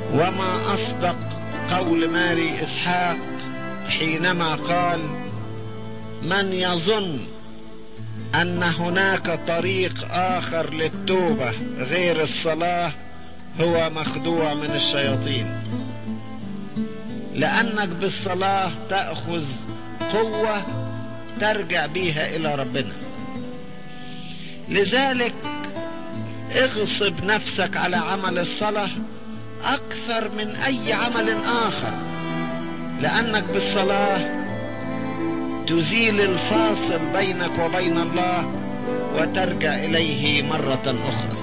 وما أصدق قول ماري إسحاق حينما قال من يظن أن هناك طريق آخر للتوبة غير الصلاة هو مخدوع من الشياطين لأنك بالصلاة تأخذ قوة ترجع بيها إلى ربنا لذلك اغصب نفسك على عمل الصلاة أكثر من أي عمل آخر لأنك بالصلاة تزيل الفاصل بينك وبين الله وترجع إليه مرة أخرى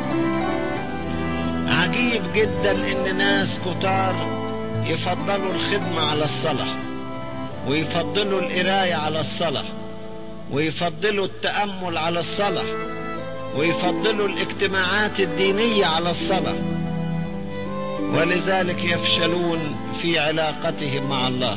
عجيب جدا إن ناس كتار يفضلوا الخدمة على الصلاة ويفضلوا القراية على الصلاة ويفضلوا التأمل على الصلاة ويفضلوا الاجتماعات الدينية على الصلاة ولذلك يفشلون في علاقتهم مع الله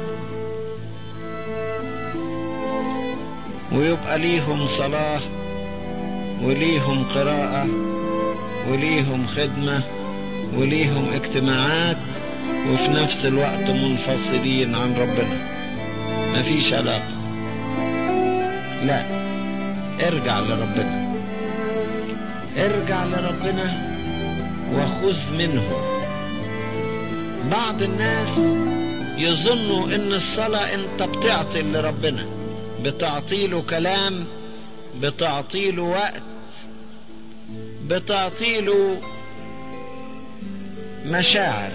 ويبقى ليهم صلاة وليهم قراءة وليهم خدمة وليهم اجتماعات وفي نفس الوقت منفصلين عن ربنا مفيش علاقة لا ارجع لربنا ارجع لربنا وخذ منه بعض الناس يظنوا ان الصلاة انت بتعطي لربنا بتعطيله كلام بتعطيله وقت بتعطيله مشاعر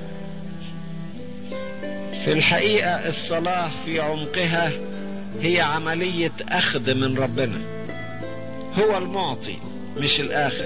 في الحقيقة الصلاة في عمقها هي عملية أخذ من ربنا هو المعطي مش الآخذ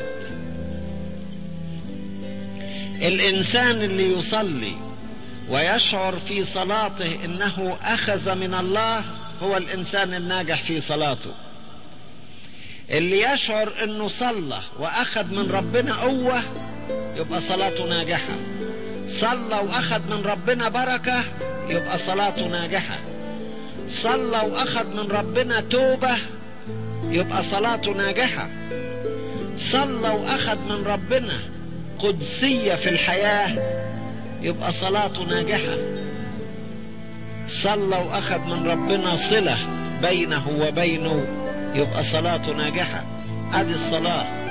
الإنسان اللي يصلي ويشعر في صلاته إنه أخذ من الله هو الإنسان الناجح في صلاته اللي يشعر إنه صلى وأخذ من ربنا قوة يبقى صلاته ناجحة صلى وأخذ من ربنا بركة يبقى صلاته ناجحة صلى وأخذ من ربنا توبة يبقى صلاته ناجحة صلى وأخذ من ربنا قدسية في الحياة يبقى صلاته ناجحة صلى وأخذ من ربنا صلة بينه وبينه يبقى صلاته ناجحة هذه الصلاة